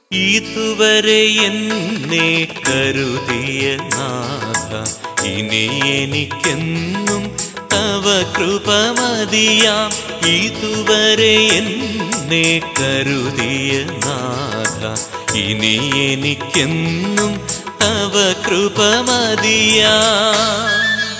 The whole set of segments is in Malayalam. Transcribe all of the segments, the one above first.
ഇതുവരെ എന്നെ കരുതിയ നാഥ ഇനി എനിക്കെന്നും തവ കൃപ മതിയാം ഇതുവരെ എന്നെ കരുതിയ നാഥ ഇനി എനിക്കെന്നും തവ കൃപ മതിയാം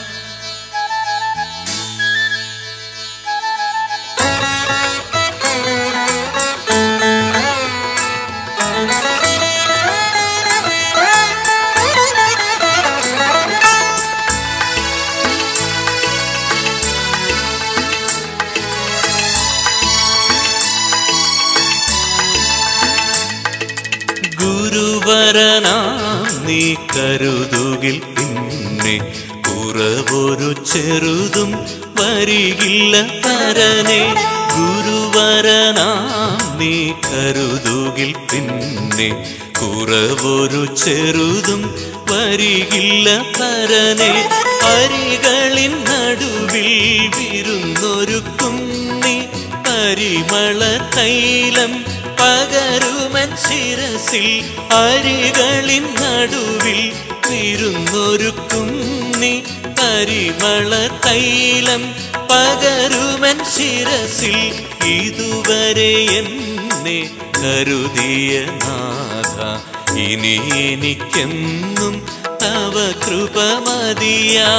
ഗുരുവരനാം നീ കരുതുകിൽ പിന്നെ കുറവൊരു ചെറുതും വരികില്ല പരനെ ഗുരുവരനാം നീ കരുതുകിൽ പിന്നെ കുറവൊരു ചെറുതും വരികില്ല പരനെ അരികളിൻ നടുവിൽ വിരുന്നൊരുക്കും നീ പരിമള തൈലം പകരുമൻ ശിരസിൽ അരികളിൻ നടുവിൽ വിരുന്നൊരുക്കും നീ പരിമള തൈലം പകരുമൻ ശിരസിൽ ഇതുവരെ എന്നെ കരുതിയ നാഥ ഇനി എനിക്കെന്നും തവ കൃപ മതിയാ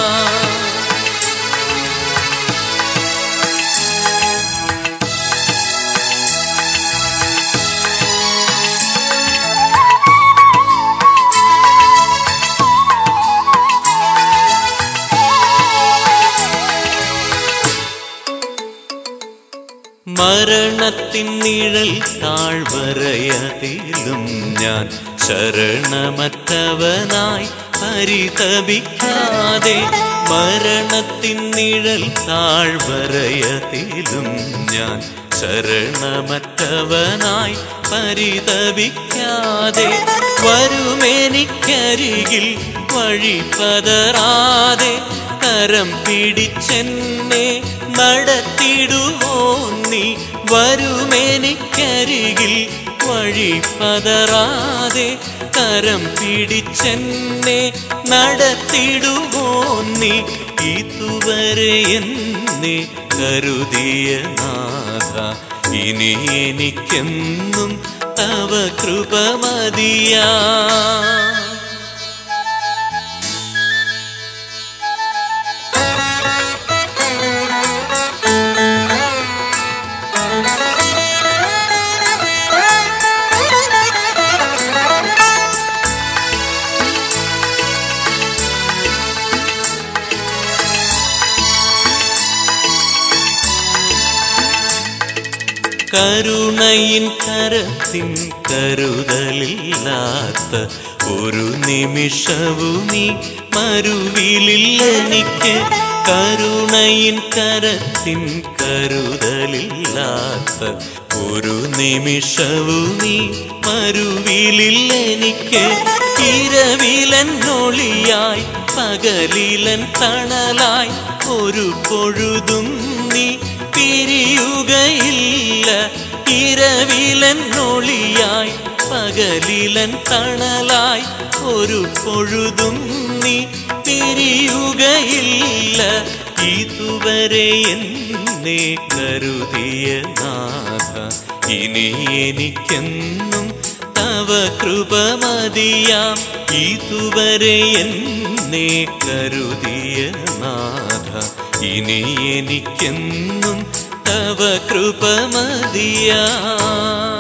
മരണത്തിൻ നിഴൽ താഴ്വരയതിലും ഞാൻ ശരണമറ്റവനായി പരിതപിക്കാതെ മരണത്തിൻ നിഴൽ താഴ്വരയതിലും ഞാൻ ശരണമറ്റവനായി പരിതപിക്കാതെ വരുമെനിക്കരികിൽ വഴി പതറാതെ കരം പിടിച്ചെന്നെ നടത്തിടുവോ നീ വരുമെനിക്കരികിൽ വഴി പതറാതെ കരം പിടിച്ചെന്നെ നടത്തിടുവോ നീ ഇതുവരെ എന്നെ കരുതിയ നാഥ ഇനി എനിക്കെന്നും തവ കൃപ മതിയാ കരുണയിൻ കരത്തിൻ കരുതലില്ലാത്ത ഒരു നിമിഷവുമീ മരുവിലില്ല എനിക്ക് കരുണയിൻ കരത്തിൻ കരുതലില്ലാത്ത ഒരു നിമിഷവുമീ മരുവിലില്ല എനിക്ക് ഇരവിലന്നൊളിയായി പകലിലൻ തണലായി ഒരു പൊഴുതും നീ പിരിയുകയില്ല ഇരവിലന്നൊളിയായി പകലിലൻ തണലായി ഒരു പൊഴുതും നീ പിരിയുകയില്ല ഇതുവരെ എന്നെ കരുതിയ നാഥ ഇനി എനിക്കെന്നും തവ കൃപ മതിയാം ഇതുവരെ എന്നെ കരുതിയ നാഥ ഇനി എനിക്കെന്നും തവ കൃപ മതിയാ